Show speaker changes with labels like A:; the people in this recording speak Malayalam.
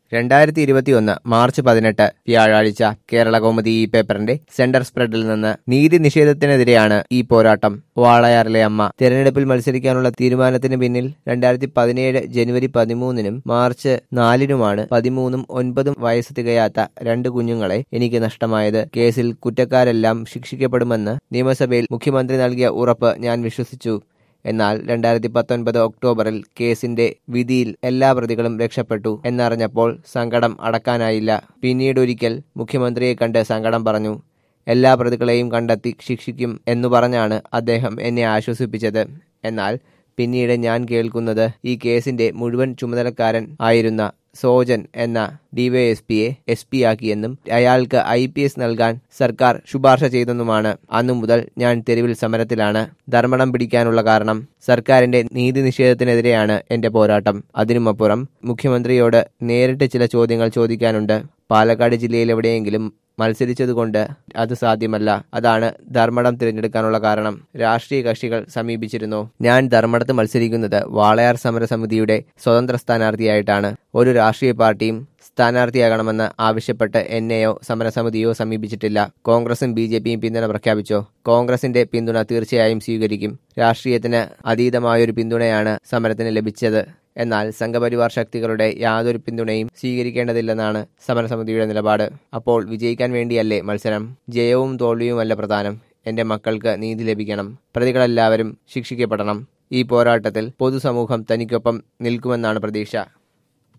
A: രണ്ടായിരത്തി ഇരുപത്തിയൊന്ന് മാർച്ച് പതിനെട്ട് വ്യാഴാഴ്ച കേരള കൗമുദി ഈ പേപ്പറിന്റെ സെന്റർ സ്പ്രെഡിൽ നിന്ന് നീതി നിഷേധത്തിനെതിരെയാണ് ഈ പോരാട്ടം വാളയാറിലെ അമ്മ തിരഞ്ഞെടുപ്പിൽ മത്സരിക്കാനുള്ള തീരുമാനത്തിന് പിന്നിൽ രണ്ടായിരത്തി പതിനേഴ് ജനുവരി പതിമൂന്നിനും മാർച്ച് നാലിനുമാണ് പതിമൂന്നും ഒൻപതും വയസ്സ് തികയാത്ത രണ്ട് കുഞ്ഞുങ്ങളെ എനിക്ക് നഷ്ടമായത് കേസിൽ കുറ്റക്കാരെല്ലാം ശിക്ഷിക്കപ്പെടുമെന്ന് നിയമസഭയിൽ മുഖ്യമന്ത്രി നൽകിയ ഉറപ്പ് ഞാൻ വിശ്വസിച്ചു എന്നാൽ രണ്ടായിരത്തി പത്തൊൻപത് ഒക്ടോബറിൽ കേസിന്റെ വിധിയിൽ എല്ലാ പ്രതികളും രക്ഷപ്പെട്ടു എന്നറിഞ്ഞപ്പോൾ സങ്കടം അടക്കാനായില്ല പിന്നീടൊരിക്കൽ മുഖ്യമന്ത്രിയെ കണ്ട് സങ്കടം പറഞ്ഞു എല്ലാ പ്രതികളെയും കണ്ടെത്തി ശിക്ഷിക്കും എന്നു പറഞ്ഞാണ് അദ്ദേഹം എന്നെ ആശ്വസിപ്പിച്ചത് എന്നാൽ പിന്നീട് ഞാൻ കേൾക്കുന്നത് ഈ കേസിന്റെ മുഴുവൻ ചുമതലക്കാരൻ ആയിരുന്ന സോജൻ എന്ന ഡിവൈഎസ്പിയെ എസ് പി ആക്കിയെന്നും അയാൾക്ക് ഐ പി എസ് നൽകാൻ സർക്കാർ ശുപാർശ ചെയ്തെന്നുമാണ് അന്നു മുതൽ ഞാൻ തെരുവിൽ സമരത്തിലാണ് ധർമ്മടം പിടിക്കാനുള്ള കാരണം സർക്കാരിന്റെ നീതി നിഷേധത്തിനെതിരെയാണ് എന്റെ പോരാട്ടം അതിനുമപ്പുറം മുഖ്യമന്ത്രിയോട് നേരിട്ട് ചില ചോദ്യങ്ങൾ ചോദിക്കാനുണ്ട് പാലക്കാട് ജില്ലയിൽ എവിടെയെങ്കിലും മത്സരിച്ചതുകൊണ്ട് അത് സാധ്യമല്ല അതാണ് ധർമ്മടം തിരഞ്ഞെടുക്കാനുള്ള കാരണം രാഷ്ട്രീയ കക്ഷികൾ സമീപിച്ചിരുന്നു ഞാൻ ധർമ്മടത്ത് മത്സരിക്കുന്നത് വാളയാർ സമരസമിതിയുടെ സ്വതന്ത്ര സ്ഥാനാർത്ഥിയായിട്ടാണ് ഒരു രാഷ്ട്രീയ പാർട്ടിയും സ്ഥാനാർത്ഥിയാകണമെന്ന് ആവശ്യപ്പെട്ട് എന്നെയോ സമരസമിതിയോ സമീപിച്ചിട്ടില്ല കോൺഗ്രസും ബി ജെ പിയും പിന്തുണ പ്രഖ്യാപിച്ചോ കോൺഗ്രസിന്റെ പിന്തുണ തീർച്ചയായും സ്വീകരിക്കും രാഷ്ട്രീയത്തിന് അതീതമായൊരു പിന്തുണയാണ് സമരത്തിന് ലഭിച്ചത് എന്നാൽ സംഘപരിവാർ ശക്തികളുടെ യാതൊരു പിന്തുണയും സ്വീകരിക്കേണ്ടതില്ലെന്നാണ് സമരസമിതിയുടെ നിലപാട് അപ്പോൾ വിജയിക്കാൻ വേണ്ടിയല്ലേ മത്സരം ജയവും തോൽവിയുമല്ല പ്രധാനം എന്റെ മക്കൾക്ക് നീതി ലഭിക്കണം പ്രതികളെല്ലാവരും ശിക്ഷിക്കപ്പെടണം ഈ പോരാട്ടത്തിൽ പൊതുസമൂഹം തനിക്കൊപ്പം നിൽക്കുമെന്നാണ് പ്രതീക്ഷ